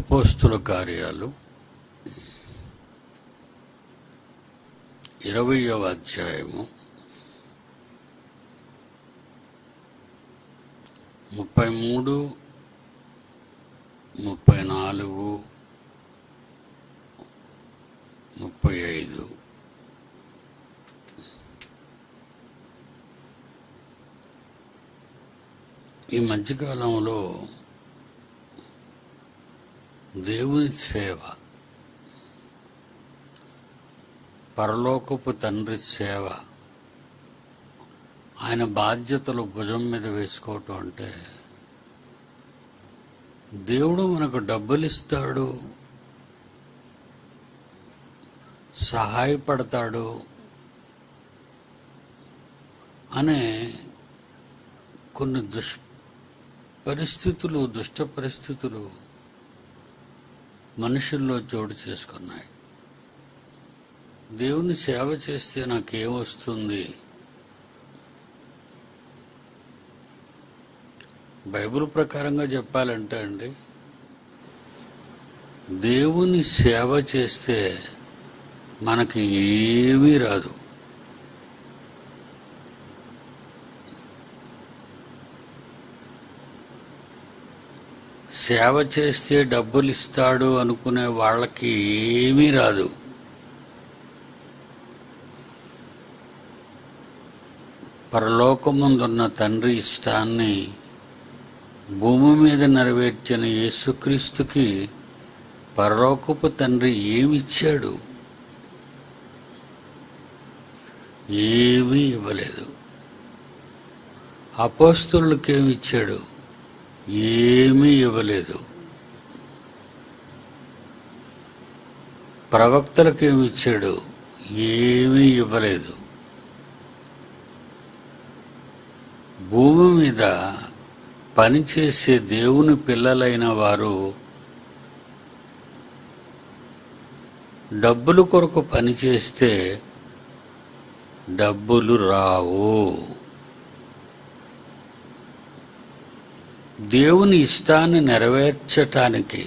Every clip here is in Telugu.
అపోస్తుల కార్యాలు ఇరవయవ అధ్యాయము ముప్పై మూడు ముప్పై నాలుగు ముప్పై ఐదు ఈ మధ్యకాలంలో దేవుని సేవ పరలోకపు తండ్రి సేవ ఆయన బాధ్యతలు భుజం మీద వేసుకోవటం అంటే దేవుడు మనకు డబ్బులు ఇస్తాడు సహాయపడతాడు అనే కొన్ని దుష్ పరిస్థితులు దుష్ట పరిస్థితులు మనుషుల్లో చోటు చేసుకున్నాయి దేవుని సేవ చేస్తే నాకేం వస్తుంది బైబిల్ ప్రకారంగా చెప్పాలంటే అండి దేవుని సేవ చేస్తే మనకి ఏమీ రాదు సేవ చేస్తే డబ్బులు ఇస్తాడు అనుకునే వాళ్ళకి ఏమీ రాదు పరలోకముందున్న తండ్రి ఇష్టాన్ని భూమి మీద నెరవేర్చిన యేసుక్రీస్తుకి పరలోకపు తండ్రి ఏమిచ్చాడు ఏమీ ఇవ్వలేదు అపోస్తులకి ఏమిచ్చాడు ఏమీ ఇవ్వలేదు ప్రవక్తలకు ఏమి ఇచ్చాడు ఏమీ ఇవ్వలేదు భూమి మీద పనిచేసే దేవుని పిల్లలైన వారు డబ్బుల కొరకు పనిచేస్తే డబ్బులు రావు దేవుని ఇష్టాన్ని నెరవేర్చటానికి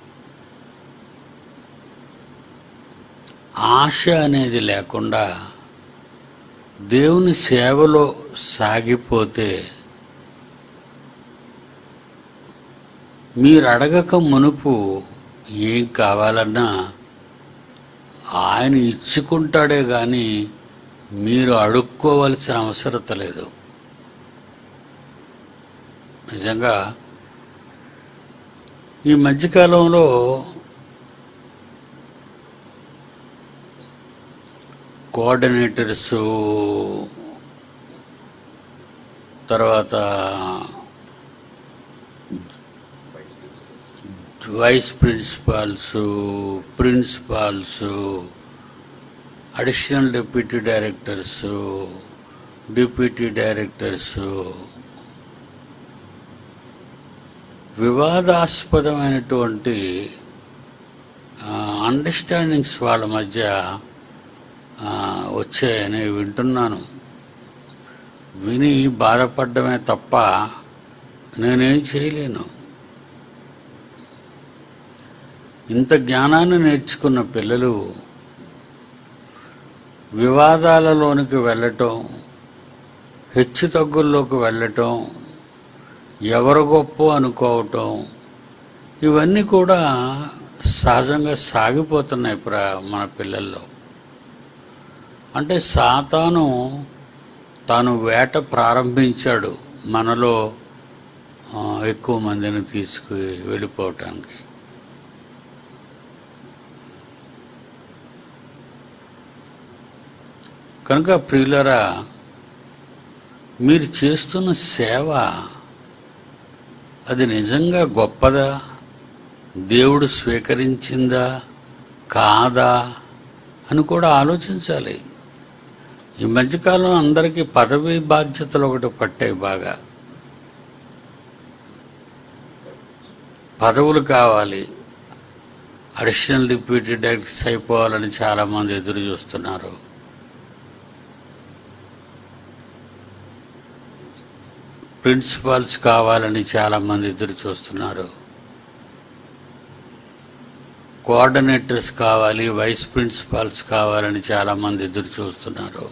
ఆశ అనేది లేకుండా దేవుని సేవలో సాగిపోతే మీరు అడగక మునుపు ఏం కావాలన్నా ఆయన ఇచ్చుకుంటాడే కానీ మీరు అడుక్కోవలసిన అవసరత లేదు నిజంగా ఈ మధ్యకాలంలో కోఆర్డినేటర్స్ తర్వాత vice principals principals additional deputy directors deputy directors వివాదాస్పదమైనటువంటి అండర్స్టాండింగ్స్ వాళ్ళ మధ్య ఆ, వచ్చాయని వింటున్నాను విని బాధపడ్డమే తప్ప నేనేం చేయలేను ఇంత జ్ఞానాన్ని నేర్చుకున్న పిల్లలు వివాదాలలోనికి వెళ్ళటం హెచ్చు తగ్గుల్లోకి వెళ్ళటం ఎవరు గొప్ప అనుకోవటం ఇవన్నీ కూడా సహజంగా సాగిపోతున్నాయి ప్ర మన పిల్లల్లో అంటే సాతాను తాను వేట ప్రారంభించాడు మనలో ఆ, ఎక్కువ మందిని తీసుకు వెళ్ళిపోవటానికి కనుక ప్రియులరా మీరు చేస్తున్న సేవ అది నిజంగా గొప్పదా దేవుడు స్వీకరించిందా కాదా అని కూడా ఆలోచించాలి ఈ మధ్యకాలం అందరికీ పదవి బాధ్యతలు ఒకటి పట్టాయి బాగా పదవులు కావాలి అడిషనల్ డిప్యూటీ డైరెక్టర్స్ అయిపోవాలని చాలామంది ఎదురు చూస్తున్నారు ప్రిన్సిపాల్స్ కావాలని చాలామంది ఎదురు చూస్తున్నారు కోఆర్డినేటర్స్ కావాలి వైస్ ప్రిన్సిపాల్స్ కావాలని చాలామంది ఎదురు చూస్తున్నారు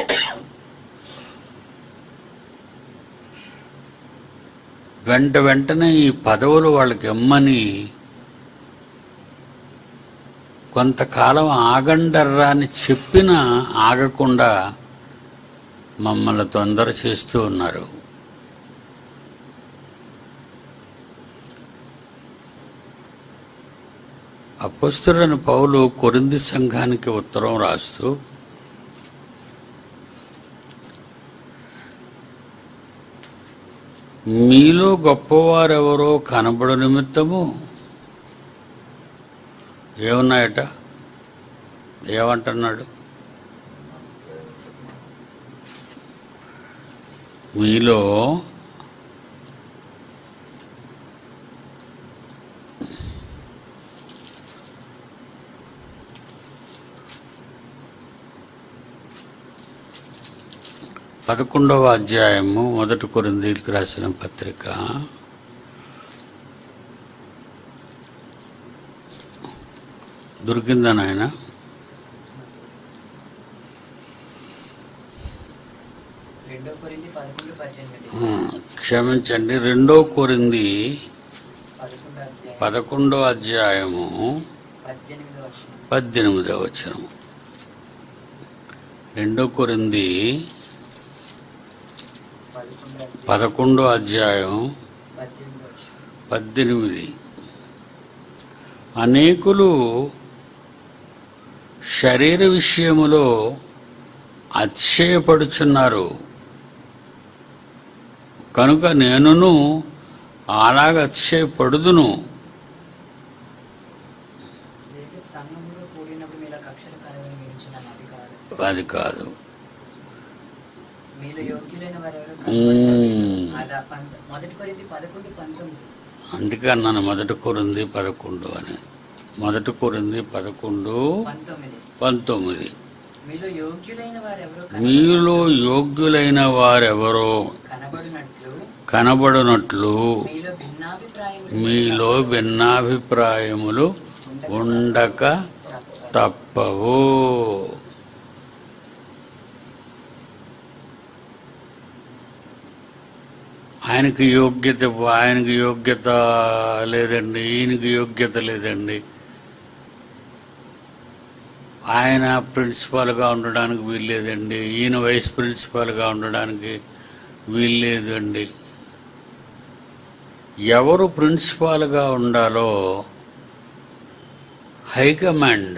వెంట వెంటనే ఈ పదవులు వాళ్ళకి ఇమ్మని కొంతకాలం ఆగండర్రా అని చెప్పినా ఆగకుండా మమ్మల్ని తొందర చేస్తూ ఉన్నారు అపస్తుడని పౌలు కొరింది సంఘానికి ఉత్తరం రాస్తూ మీలో గొప్పవారెవరో కనబడు నిమిత్తము ఏమున్నాయట ఏమంటున్నాడు మీలో పదకొండవ అధ్యాయము మొదటి కొరిందీలకు రాసిన పత్రిక దొరికిందా నాయన రెండో కొరింది పదకొండు పద్దెనిమిది ఆ, క్షమించండి రెండో కొరింది పదకొండు అధ్యాయం పదకొండో అధ్యాయము పద్దెనిమిది వచ్చిన పద్దెనిమిదవ వచనం రెండో కొరింది పదకొండు అధ్యాయం పదకొండో అధ్యాయం పద్దెనిమిది వచ్చిన పద్దెనిమిది అనేకులు శరీర విషయములో అతిశయపడుచున్నారు కనుక నేనును అలాగ అతిశయపడుదును దేవుడు సంఘంలో కూడినప్పుడు మీలో కక్షలు కలగని మించిన అది కాదు అది కాదు మీలో యోగ్యులైన వారెవరో మ్మ్. అదా పంత మొదటి కొరింది పదకొండు పంతొమ్మిది అందుకే అన్నాను మొదటి కొరింది పదకొండు అని మొదటి కొరింది పదకొండు పంతొమ్మిది పంతొమ్మిది మీలో యోగ్యులైన వారెవరో మీలో యోగ్యులైన వారెవరో కనబడినట్లు కనబడినట్లు మీలో భిన్నాభిప్రాయం మీలో భిన్నాభిప్రాయములు ఉండక తప్పవు ఆయనకి యోగ్యత ఆయనకి యోగ్యత లేదండి ఈయనకి యోగ్యత లేదండి ఆయన ప్రిన్సిపాల్గా ఉండడానికి వీల్లేదండి ఈయన వైస్ ప్రిన్సిపాల్గా ఉండడానికి వీల్లేదండి ఎవరు ప్రిన్సిపాల్గా ఉండాలో హైకమాండ్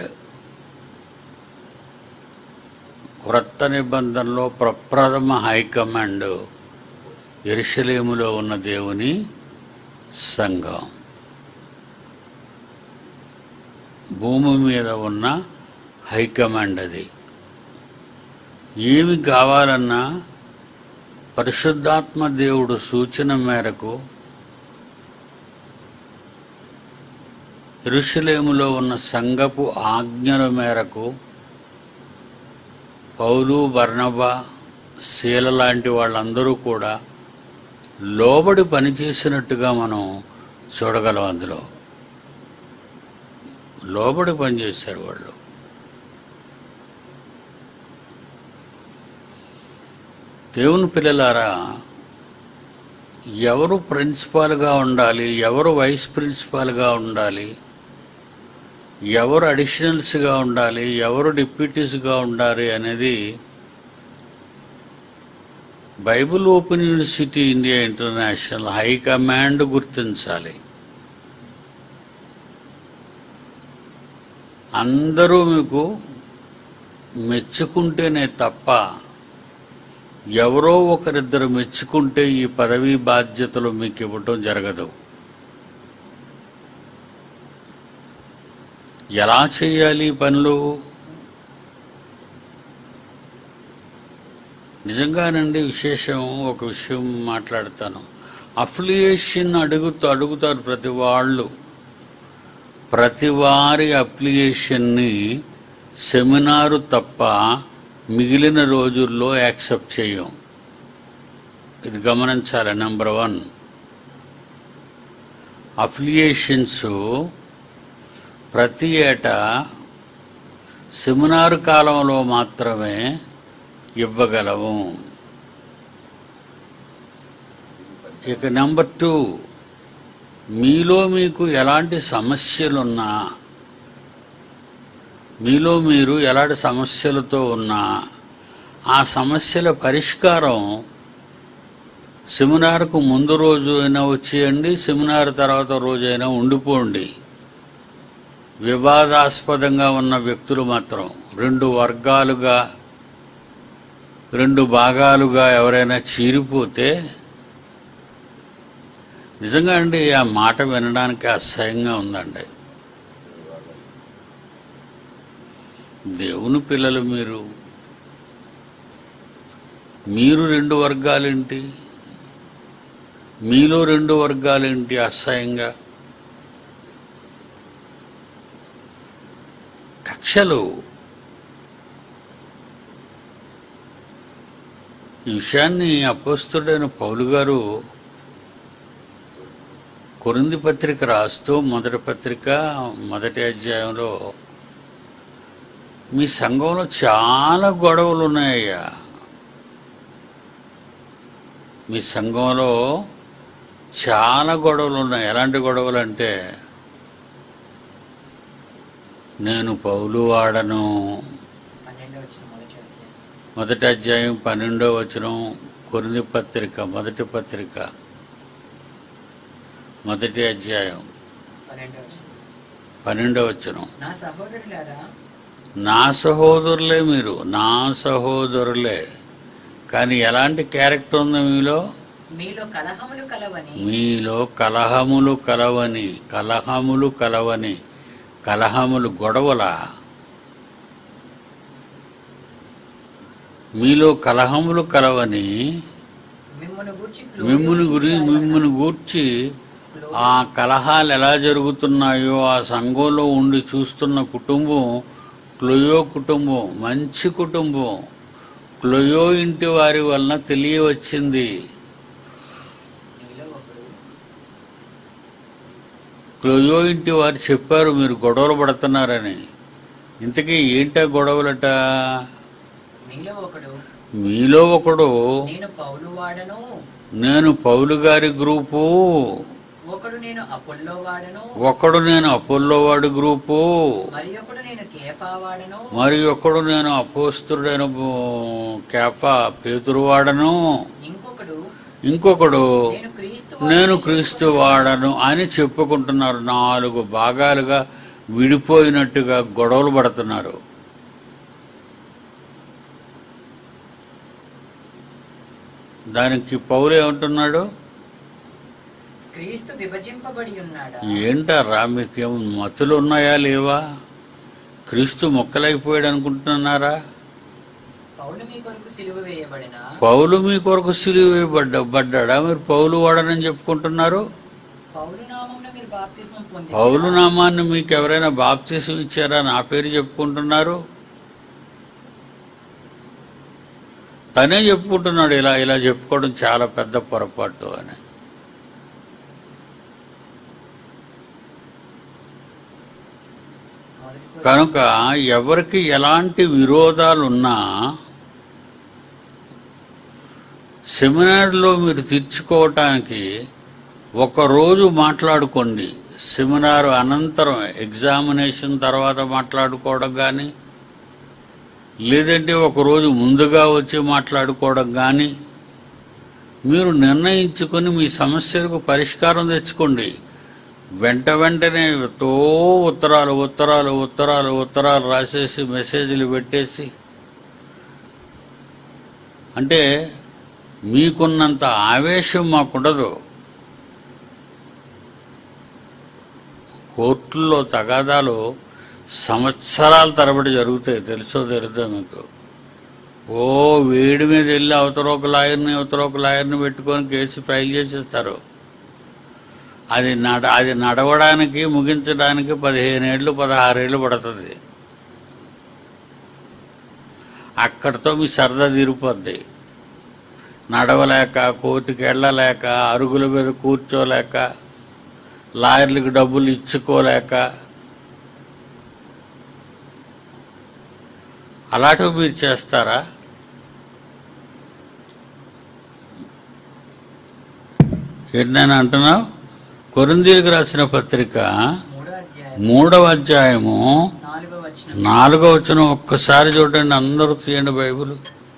క్రొత్త నిబంధనలో ప్రప్రథమ హైకమాండ్ ఎరుషలేములో ఉన్న దేవుని సంఘం భూమి మీద ఉన్న హైకమాండ్ అది ఏమి కావాలన్నా పరిశుద్ధాత్మ దేవుడు సూచన మేరకు ఎరుషలేములో ఉన్న సంఘపు ఆజ్ఞల మేరకు పౌలు బర్ణబా శీల లాంటి వాళ్ళందరూ కూడా లోబడి పనిచేసినట్టుగా మనం చూడగలం అందులో లోబడి పనిచేశారు వాళ్ళు దేవుని పిల్లలారా ఎవరు ప్రిన్సిపాల్గా ఉండాలి ఎవరు వైస్ ప్రిన్సిపాల్గా ఉండాలి ఎవరు అడిషనల్స్గా ఉండాలి ఎవరు డిప్యూటీస్గా ఉండాలి అనేది Bible open university India international high command గుర్తించాలి అందరూ మీకు మెచ్చుకుంటేనే తప్ప ఎవరో ఒకరిద్దరు మెచ్చుకుంటే ఈ పదవీ బాధ్యతలు మీకు ఇవ్వటం జరగదు ఎలా చేయాలి ఈ పనులు నిజంగానండి విశేషం ఒక విషయం మాట్లాడతాను అఫిలియేషన్ అడుగుతూ అడుగుతారు ప్రతి వాళ్ళు ప్రతి వారి అప్లికేషన్ని సెమినారు తప్ప మిగిలిన రోజుల్లో యాక్సెప్ట్ చేయం ఇది గమనించాలి నెంబర్ వన్ అఫిలియేషన్స్ ప్రతి ఏటా సెమినార్ కాలంలో మాత్రమే ఇవ్వగలము ఇక నెంబర్ టూ మీలో మీకు ఎలాంటి సమస్యలున్నా మీలో మీరు ఎలాంటి సమస్యలతో ఉన్నా ఆ సమస్యల పరిష్కారం సెమినార్కు ముందు రోజు అయినా వచ్చేయండి సెమినార్ తర్వాత రోజు అయినా ఉండిపోండి వివాదాస్పదంగా ఉన్న వ్యక్తులు మాత్రం రెండు వర్గాలుగా రెండు భాగాలుగా ఎవరైనా చీరిపోతే నిజంగా అండి ఆ మాట వినడానికి అసహ్యంగా ఉందండి దేవుని పిల్లలు మీరు మీరు రెండు వర్గాలేంటి మీలో రెండు వర్గాలేంటి అసహ్యంగా కక్షలు ఈ విషయాన్ని అపోస్తుడైన పౌలు గారు కొరింది పత్రిక రాస్తూ మొదటి పత్రిక మొదటి అధ్యాయంలో మీ సంఘంలో చాలా గొడవలు ఉన్నాయ్యా మీ సంఘంలో చాలా గొడవలు ఉన్నాయి ఎలాంటి గొడవలు అంటే నేను పౌలు వాడను పన్నెండవ వచ్చిన మొదటి అధ్యాయం మొదటి అధ్యాయం పన్నెండో వచనం కొరింది పత్రిక మొదటి పత్రిక మొదటి అధ్యాయం పన్నెండవ వచ్చిన పన్నెండో వచనం నా సహోదరులారా నా సహోదరులే మీరు నా సహోదరులే కానీ ఎలాంటి క్యారెక్టర్ ఉంది మీలో మీలో కలహములు కలవని మీలో కలహములు కలవని కలహములు కలవని కలహములు గొడవల మీలో కలహములు కలవని మిమ్మల్ని గూర్చి మిమ్ముని గురి మిమ్ముని గూర్చి ఆ కలహాలు ఎలా జరుగుతున్నాయో ఆ సంఘంలో ఉండి చూస్తున్న కుటుంబం క్లోయో కుటుంబం మంచి కుటుంబం క్లోయో ఇంటి వారి వలన తెలియవచ్చింది మీలో ఒకడు క్లోయో ఇంటి వారు చెప్పారు మీరు గొడవలు పడుతున్నారని ఇంతకీ ఏంటా గొడవలట మీలో ఒకడు మీలో ఒకడు నేను పౌలు వాడను నేను పౌలు గారి గ్రూపు ఒకడు నేను అపోల్లో వాడను ఒకడు నేను అపోల్లో వాడి గ్రూపు మరి ఒకడు నేను కేఫా వాడను మరి ఒకడు నేను అపోస్తుడైన కేఫా పేతురు వాడను ఇంకొకడు ఇంకొకడు నేను క్రీస్తు నేను వాడని క్రీస్తు చెప్పుకొనుచున్నాడు. వాడను అని చెప్పుకుంటున్నారు నాలుగు భాగాలుగా విడిపోయినట్టుగా గొడవలు పడుతున్నారు దానికి పౌలు ఏమంటున్నాడు క్రీస్తు విభజింపబడి ఉన్నాడా ఏంటారా మీకేం మతులు ఉన్నాయా లేవా క్రీస్తు మొక్కలైపోయాడు అనుకుంటున్నారా పౌలు మీ కొరకు సిలువ వేయబడిన పౌలు మీ కొరకు సిలువేయబడ్డ పడ్డాడా మీరు పౌలు వాడనని చెప్పుకుంటున్నారు పౌలు నామమున మీరు బాప్తిస్మం పొంది పౌలు నామాన్ని మీకు ఎవరైనా బాప్తీసం ఇచ్చారా నా పేరు చెప్పుకుంటున్నారు తనే చెప్పుకుంటున్నాడు ఇలా ఇలా చెప్పుకోవడం చాలా పెద్ద పొరపాటు అని మొదటి కొరింథీ కనుక ఎవరికి ఎలాంటి విరోధాలున్నా సెమినార్లో మీరు తీర్చుకోవటానికి ఒకరోజు మాట్లాడుకోండి సెమినార్ అనంతరం ఎగ్జామినేషన్ తర్వాత మాట్లాడుకోవడం కానీ లేదంటే ఒకరోజు ముందుగా వచ్చి మాట్లాడుకోవడం కానీ మీరు నిర్ణయించుకొని మీ సమస్యలకు పరిష్కారం తెచ్చుకోండి వెంట వెంటనే తో ఉత్తరాలు ఉత్తరాలు ఉత్తరాలు ఉత్తరాలు రాసేసి మెసేజ్లు పెట్టేసి అంటే మీకున్నంత ఆవేశం మాకుండదు కోర్టుల్లో తగాదాలు సంవత్సరాల తరబడి జరుగుతాయి తెలుసో తెలుదో మీకు ఓ వేడి మీద వెళ్ళి అవతల ఒక లాయర్ని అవతల ఒక లాయర్ని పెట్టుకొని కేసు ఫైల్ చేసేస్తారు అది నడ అది నడవడానికి ముగించడానికి పదిహేను ఏళ్ళు పదహారేళ్ళు పడుతుంది అక్కడితో మీ సరదా తీరిపోద్ది నడవలేక కోర్టుకి వెళ్ళలేక అరుగుల మీద కూర్చోలేక లాయర్లకు డబ్బులు ఇచ్చుకోలేక అలాంటివి మీరు చేస్తారా ఏంటని అంటున్నావు కొరిందీలకు రాసిన పత్రిక మూడో అధ్యాయం మూడవ అధ్యాయము నాలుగో వచ్చిన నాలుగో వచ్చిన ఒక్కసారి చూడండి అందరూ తీయండి బైబిల్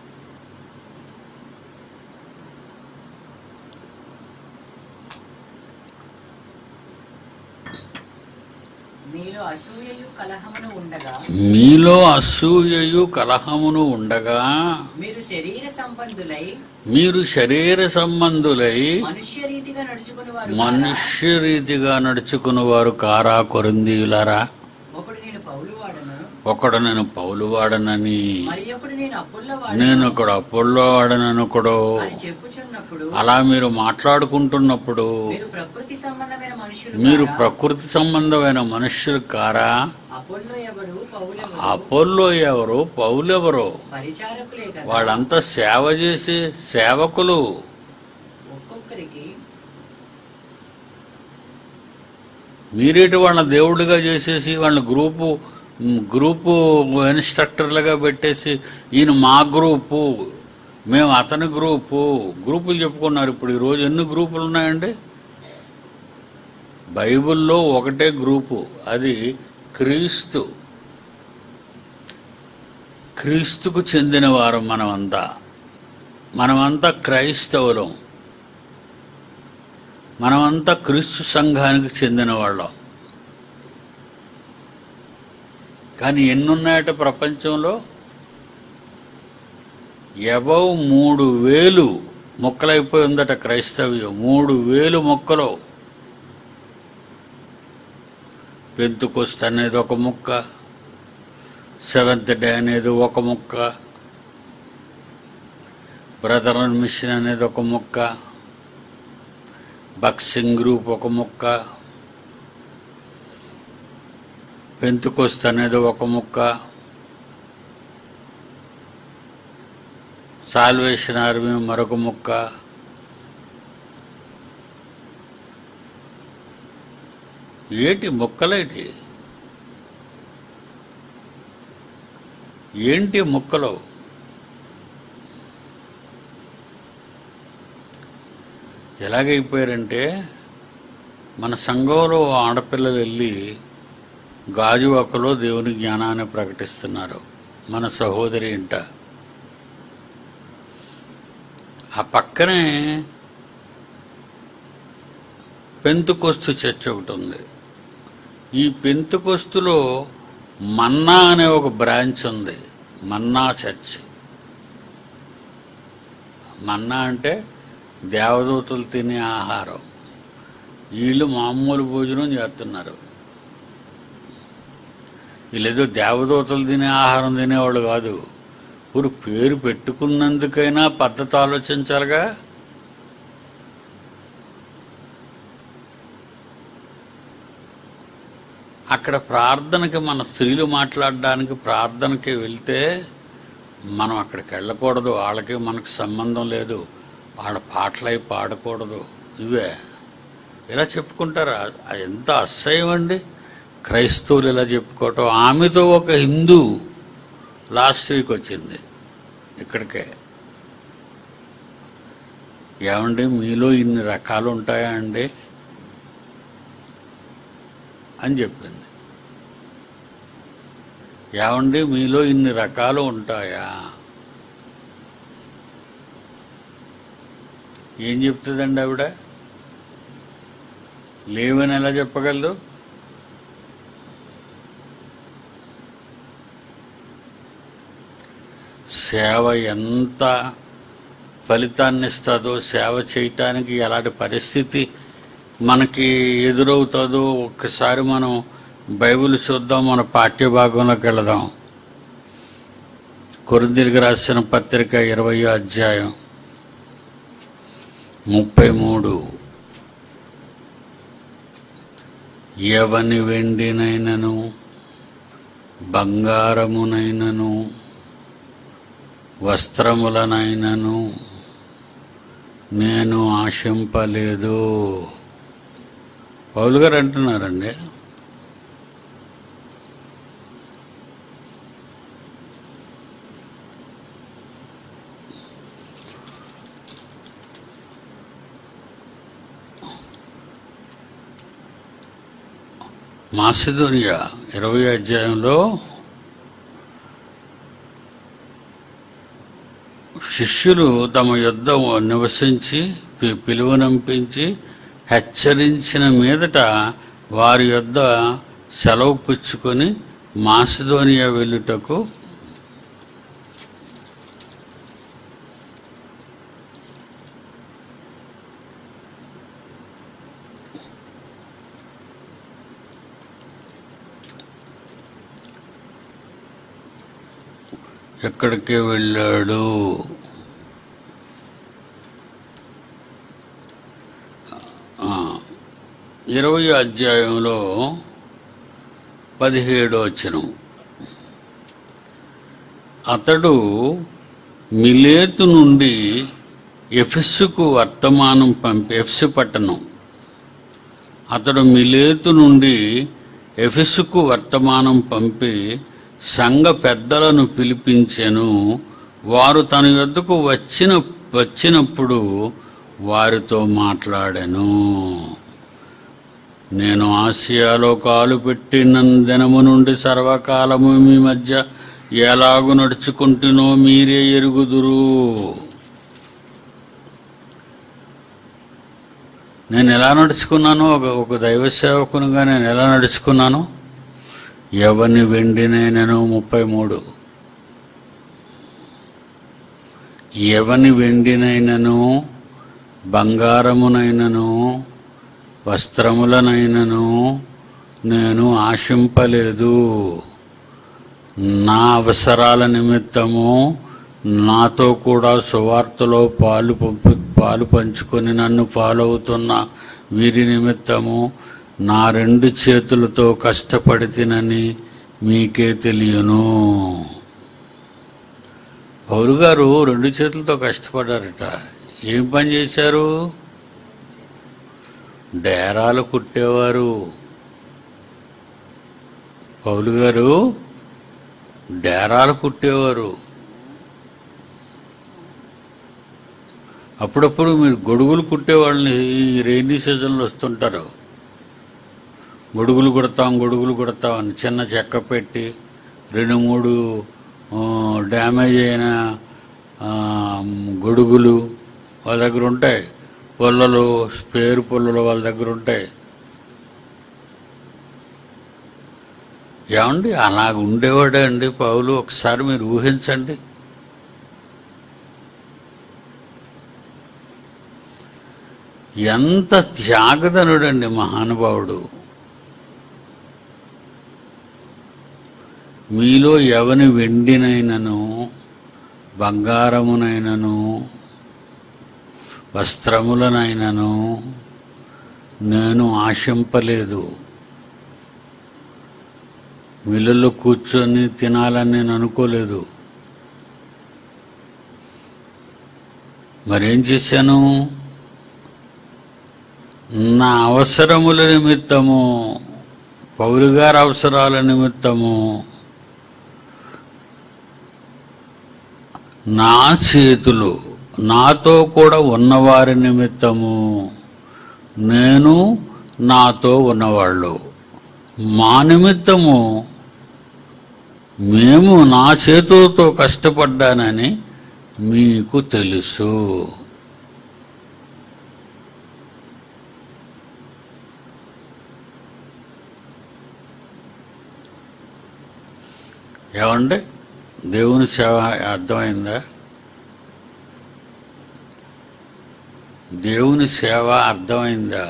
మీలో అసూయయు కలహమును ఉండగా మీలో అసూయయు కలహమును ఉండగా మీరు శరీర సంబంధులై మీరు శరీర సంబంధులై మనుష్య రీతిగా నడుచుకుని వారు మనుష్య రీతిగా నడుచుకుని వారు కారా కొరిందీయులారా ఒకడు నేను పౌలు వాడను ఒకడు నేను పౌలు వాడనని మరి ఒకడు నేను అప్పుల్ల నేను వాడను ఒకడు అప్పుల్లో వాడనని ఒకడు అని చెప్పుచున్నప్పుడు అలా మీరు మాట్లాడుకుంటున్నప్పుడు మీరు ప్రకృతి సంబంధమైన మనుషులు మీరు కారా? ప్రకృతి సంబంధమైన మనుష్యులు కారా అపోల్లో ఎవరు పౌలెవరు అపోల్లో ఎవరు పౌలెవరు పరిచారకులే కదా వాళ్ళంతా సేవ చేసే సేవకులు ఒక్కొక్కరికి మీరేటి వాళ్ళ దేవుడిగా చేసేసి వాళ్ళ గ్రూపు గ్రూపు ఇన్స్ట్రక్టర్లుగా పెట్టేసి ఈయన మా గ్రూపు మేము అతని గ్రూపు గ్రూపులు చెప్పుకున్నారు ఇప్పుడు ఈరోజు ఎన్ని గ్రూపులు ఉన్నాయండి బైబిల్లో ఒకటే గ్రూపు అది క్రీస్తు క్రీస్తుకు చెందిన వారు మనమంతా మనమంతా క్రైస్తవులం మనమంతా క్రీస్తు సంఘానికి చెందిన వాళ్ళం కానీ ఎన్నున్నాయట ప్రపంచంలో ఎబవ్ మూడు వేలు మొక్కలైపోయి ఉందట క్రైస్తవ్యం మూడు వేలు మొక్కలు పెంతుకొస్త అనేది ఒక ముక్క సెవెంత్ డే అనేది ఒక ముక్క బ్రదర్ అండ్ మిషన్ అనేది ఒక ముక్క బక్సింగ్ గ్రూప్ ఒక ముక్క పెంతుకొస్త అనేది ఒక ముక్క సాల్వేషన్ ఆర్మీ మరొక ముక్క ఏటి ముక్కలేటి ఏంటి ముక్కలు ఎలాగైపోయారంటే మన సంఘంలో ఆడపిల్లలు వెళ్ళి గాజువాకలో దేవుని జ్ఞానాన్ని ప్రకటిస్తున్నారు మన సహోదరి ఇంట ఆ పక్కనే పెంతుకొస్తు చర్చ్ ఒకటి ఉంది ఈ పెంతుకొస్తులో మన్నా అనే ఒక బ్రాంచ్ ఉంది మన్నా చర్చ్ మన్నా అంటే దేవదూతలు తినే ఆహారం వీళ్ళు మామూలు భోజనం చేస్తున్నారు వీళ్ళేదో దేవదూతలు తినే ఆహారం తినేవాళ్ళు కాదు ఇప్పుడు పేరు పెట్టుకున్నందుకైనా పద్ధతి ఆలోచించాలిగా అక్కడ ప్రార్థనకి మన స్త్రీలు మాట్లాడడానికి ప్రార్థనకి వెళ్తే మనం అక్కడికి వెళ్ళకూడదు వాళ్ళకి మనకు సంబంధం లేదు వాళ్ళ పాటలై పాడకూడదు ఇవే ఇలా చెప్పుకుంటారా అది ఎంత అసహ్యం అండి క్రైస్తవులు ఇలా చెప్పుకోవటం ఆమెతో ఒక హిందూ లాస్ట్ వీక్ వచ్చింది ఇక్కడికే ఏమండి మీలో ఇన్ని రకాలు ఉంటాయా అండి అని చెప్పింది ఏమండి మీలో ఇన్ని రకాలు ఉంటాయా ఏం చెప్తుందండి ఆవిడ లేవని ఎలా చెప్పగలదు సేవ ఎంత ఫలితాన్ని ఇస్తుందో సేవ చేయటానికి ఎలాంటి పరిస్థితి మనకి ఎదురవుతుందో ఒక్కసారి మనం బైబిల్ చూద్దాం మన పాఠ్య భాగంలోకి వెళదాం కొరిందిరికి రాసిన పత్రిక ఇరవయో అధ్యాయం ముప్పై మూడు ఎవని వెండినైనను బంగారమునైనను వస్త్రములనైనను నేను ఆశింపలేదు పౌలు గారు అంటున్నారండి మాసిదోనియా ఇరవై అధ్యాయంలో శిష్యులు తమ యుద్ధ నివసించి పి- పిలువనంపించి హెచ్చరించిన మీదట వారి యొద్ద సెలవు పుచ్చుకొని మాసిదోనియా వెళ్ళుటకు ఎక్కడికి వెళ్ళాడు ఆ, ఇరవై అధ్యాయంలో పదిహేడు వచనం అతడు మిలేతు నుండి ఎఫెస్సుకు వర్తమానం పంపి ఎఫెస్సు పట్టణం అతడు మిలేతు నుండి ఎఫెసుకు వర్తమానం పంపి సంఘ పెద్దలను పిలిపించెను వారు తన యొద్దకు వచ్చిన వచ్చినప్పుడు వారితో మాట్లాడాను నేను ఆసియాలో కాలు పెట్టిన దినము నుండి సర్వకాలము మీ మధ్య ఎలాగు నడుచుకుంటునో మీరే ఎరుగుదురు నేను ఎలా నడుచుకున్నాను ఒక ఒక దైవ సేవకునిగా నేను ఎలా నడుచుకున్నాను ఎవని వెండినైనను ముప్పై మూడు ఎవని వెండినైనను బంగారమునైనను వస్త్రములనైనను నేను ఆశింపలేదు నా అవసరాల నిమిత్తము నాతో కూడా సువార్తలో పాలు పంపు పాలు పంచుకొని నన్ను ఫాలో అవుతున్న వీరి నిమిత్తము నా రెండు చేతులతో కష్టపడి తినని మీకే తెలియను పౌరు గారు రెండు చేతులతో కష్టపడ్డారట ఏం పని చేశారు డేరాలు కుట్టేవారు పౌలు గారు డేరాలు కుట్టేవారు అప్పుడప్పుడు మీరు గొడుగులు కుట్టే వాళ్ళని ఈ రైనీ సీజన్లో వస్తుంటారు గొడుగులు కుడతాం గొడుగులు కుడతాం అని చిన్న చెక్క పెట్టి రెండు మూడు ఆ, డ్యామేజ్ అయిన ఆ, గొడుగులు వాళ్ళ దగ్గర ఉంటాయి పుల్లలు స్పేరు పుల్లలు వాళ్ళ దగ్గర ఉంటాయి ఏమండి అలాగ ఉండేవాడే అండి పౌలు ఒకసారి మీరు ఊహించండి ఎంత త్యాగధనుడండి మహానుభావుడు మీలో ఎవని వెండినైనను బంగారమునైనను వస్త్రములనైనను నేను ఆశింపలేదు మిల్లులో కూర్చొని తినాలని నేను అనుకోలేదు మరేం చేశాను నా అవసరముల నిమిత్తము పౌరు గారి అవసరాల నిమిత్తము నా చేతులు నాతో కూడా ఉన్నవారి నిమిత్తము నేను నాతో ఉన్నవాళ్ళు మా నిమిత్తము మేము నా చేతులతో కష్టపడ్డానని మీకు తెలుసు ఏమండి దేవుని సేవ అర్థమైందా దేవుని సేవ అర్థమైందా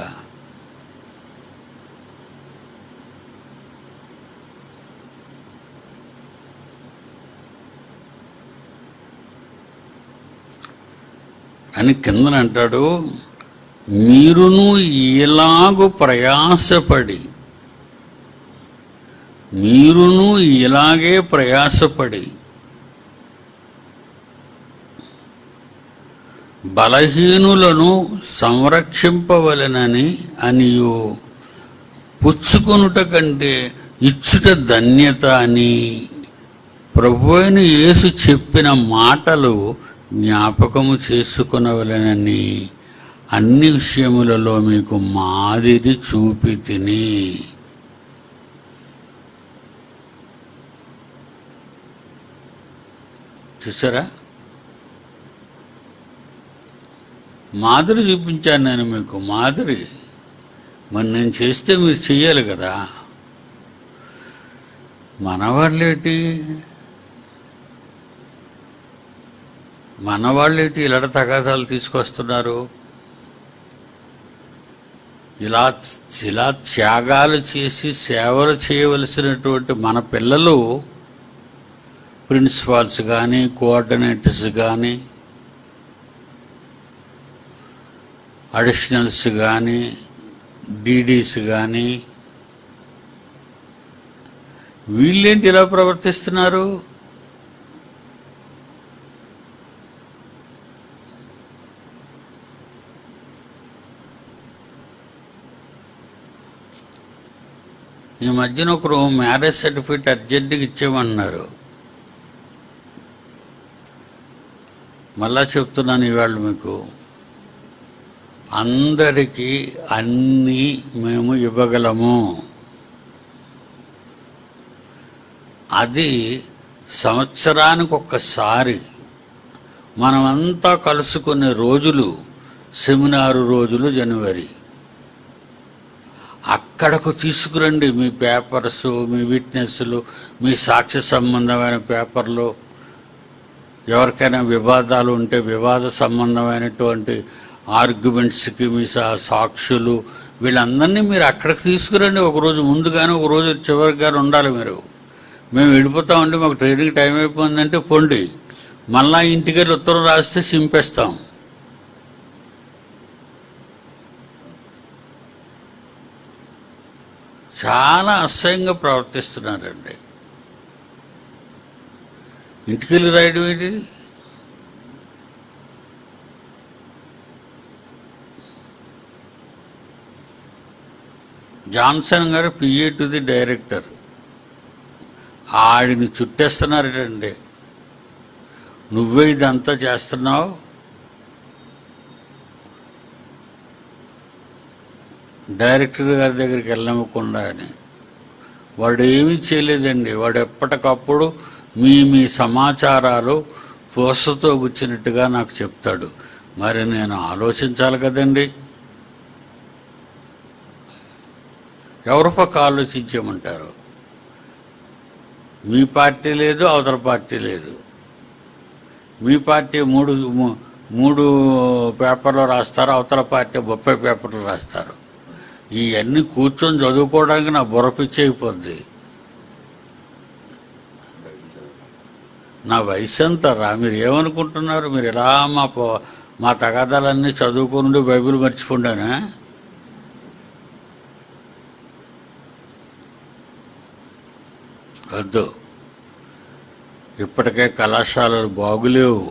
అని కిందన అంటాడు మీరును ఇలాగు ప్రయాసపడి మీరును ఇలాగే ప్రయాసపడి బలహీనులను సంరక్షింపవలెనని అనియు పుచ్చుకొనుట కంటే ఇచ్చుట ధన్యత అని ప్రభు అయిన యేసు చెప్పిన మాటలు జ్ఞాపకము చేసుకునవలెనని అన్ని విషయములలో మీకు మాదిరి చూపి తిని చూసారా మాదిరి చూపించాను నేను మీకు మాదిరి మరి నేను చేస్తే మీరు చెయ్యాలి కదా మనవాళ్ళేటి మనవాళ్ళేటి ఇలాంటి తగాదాలు తీసుకొస్తున్నారు ఇలా ఇలా త్యాగాలు చేసి సేవలు చేయవలసినటువంటి మన పిల్లలు ప్రిన్సిపాల్స్ కానీ కోఆర్డినేటర్స్ కానీ అడిషనల్స్ కానీ డీడీస్ కానీ వీళ్ళేంటి ఇలా ప్రవర్తిస్తున్నారు ఈ మధ్యన ఒకరు మ్యారేజ్ సర్టిఫికేట్ అర్జెంటుగా ఇచ్చేయమన్నారు మళ్ళా చెప్తున్నాను ఇవాళ మీకు అందరికీ అన్నీ మేము ఇవ్వగలము అది సంవత్సరానికి ఒక్కసారి మనమంతా కలుసుకునే రోజులు సెమినారు రోజులు జనవరి అక్కడకు తీసుకురండి మీ పేపర్స్ మీ విట్నెస్లు మీ సాక్ష్య సంబంధమైన పేపర్లు ఎవరికైనా వివాదాలు ఉంటే వివాద సంబంధమైనటువంటి ఆర్గ్యుమెంట్స్కి మీ సా- సాక్షులు వీళ్ళందరినీ మీరు అక్కడికి తీసుకురండి ఒక రోజు ముందు కానీ ఒక రోజు చివరికి కానీ ఉండాలి మీరు మేము వెళ్ళిపోతామండి మాకు ట్రైనింగ్ టైం అయిపోయిందంటే పొండి మళ్ళా ఇంటికి వెళ్ళి ఉత్తరం రాస్తే సింపేస్తాం చాలా అసహ్యంగా ప్రవర్తిస్తున్నారండి ఇంటికి వెళ్ళి రాయడం ఏంటి జాన్సన్ గారు పిఏ టు ది డైరెక్టర్ ఆడిని చుట్టేస్తున్నారటండి నువ్వే ఇదంతా చేస్తున్నావు డైరెక్టర్ గారి దగ్గరికి వెళ్ళమకుండా అని వాడు ఏమీ చేయలేదండి వాడు ఎప్పటికప్పుడు మీ మీ సమాచారాలు పూసతో గుచ్చినట్టుగా నాకు చెప్తాడు మరి నేను ఆలోచించాలి కదండి ఎవరి పక్క ఆలోచించమంటారు మీ పార్టీ లేదు అవతల పార్టీ లేదు మీ పార్టీ మూడు మూ- మూడు పేపర్లు రాస్తారు అవతల పార్టీ ముప్పై పేపర్లు రాస్తారు ఇవన్నీ కూర్చొని చదువుకోవడానికి నా బుర్ర పిచ్చి అయిపోద్ది నా వయసు ఎంత రా మీరు ఏమనుకుంటున్నారు మీరు ఇలా మా పో- మా తగాదాలన్నీ చదువుకుని బైబిల్ మర్చిపోండానా వద్దు ఇప్పటికే కళాశాలలు బాగులేవు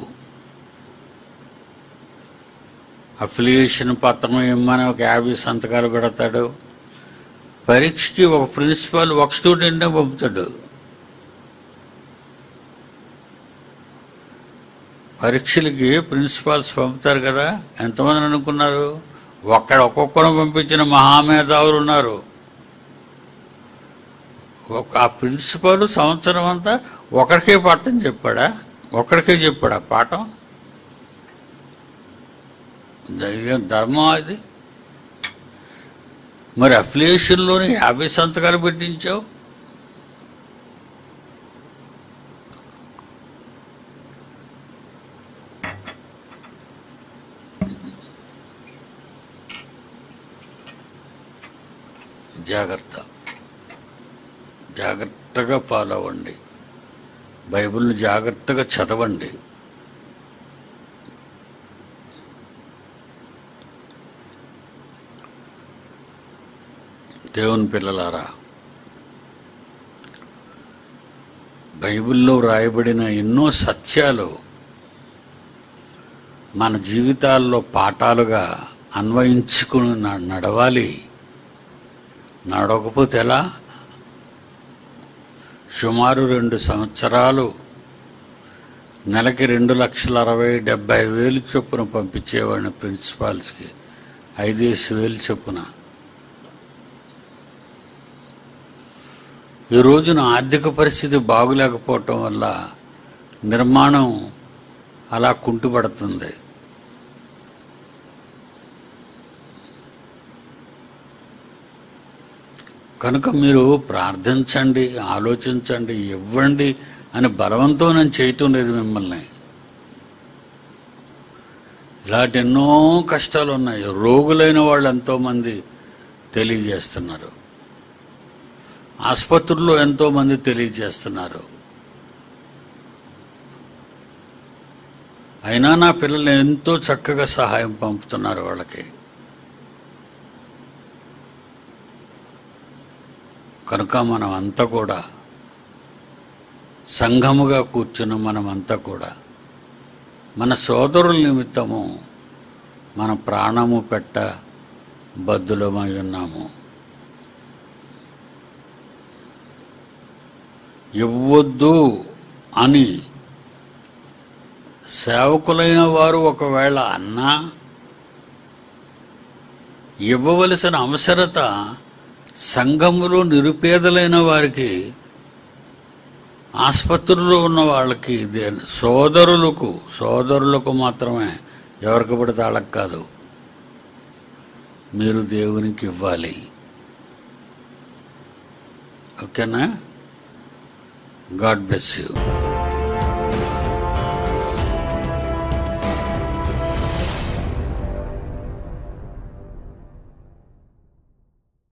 అఫిలియేషన్ పత్రం ఇమ్మని ఒక యాభై సంతకాలు పెడతాడు పరీక్షకి ఒక ప్రిన్సిపాల్ ఒక స్టూడెంట్నే పంపుతాడు పరీక్షలకి ప్రిన్సిపాల్స్ పంపుతారు కదా ఎంతమంది అనుకున్నారు ఒక్కడ ఒక్కొక్కరు పంపించిన మహామేధావులు ఉన్నారు ఒక ఆ ప్రిన్సిపాల్ సంవత్సరం అంతా ఒకరికే పాఠం చెప్పాడా ఒకరికే చెప్పాడా పాఠం దైవం ధర్మం అది మరి అఫిలియేషన్లోనే యాభై సంతకాలు పెట్టించావు జాగ్రత్త జాగ్రత్తగా ఫాలో అవ్వండి బైబిల్ని జాగ్రత్తగా చదవండి దేవుని పిల్లలారా బైబిల్లో వ్రాయబడిన ఎన్నో సత్యాలు మన జీవితాల్లో పాఠాలుగా అన్వయించుకుని న- నడవాలి నడవకపోతే ఎలా సుమారు రెండు సంవత్సరాలు నెలకి రెండు లక్షల అరవై డెబ్బై వేలు చొప్పున పంపించేవాడిని ప్రిన్సిపాల్స్కి ఐదేసి వేలు చొప్పున ఈ రోజున ఆర్థిక పరిస్థితి బాగులేకపోవటం వల్ల నిర్మాణం అలా కుంటుపడుతుంది కనుక మీరు ప్రార్థించండి ఆలోచించండి ఇవ్వండి అని బలవంతం నేను చేయటం లేదు మిమ్మల్ని ఇలాంటి ఎన్నో కష్టాలు ఉన్నాయి రోగులైన వాళ్ళు ఎంతోమంది తెలియజేస్తున్నారు ఆసుపత్రుల్లో ఎంతోమంది తెలియజేస్తున్నారు అయినా నా పిల్లలు ఎంతో చక్కగా సహాయం పంపుతున్నారు వాళ్ళకి కనుక మనం అంతా కూడా సంఘముగా కూర్చున్న మనమంతా కూడా మన సోదరుల నిమిత్తము మన ప్రాణము పెట్ట బద్దులమై ఉన్నాము ఇవ్వద్దు అని సేవకులైన వారు ఒకవేళ అన్నా ఇవ్వవలసిన అవసరత సంఘములో నిరుపేదలైన వారికి ఆసుపత్రుల్లో ఉన్న వాళ్ళకి ఇది సోదరులకు సోదరులకు మాత్రమే ఎవరికి పడితే వాళ్ళకి కాదు మీరు దేవునికి ఇవ్వాలి ఓకేనా గాడ్ బ్లెస్ యూ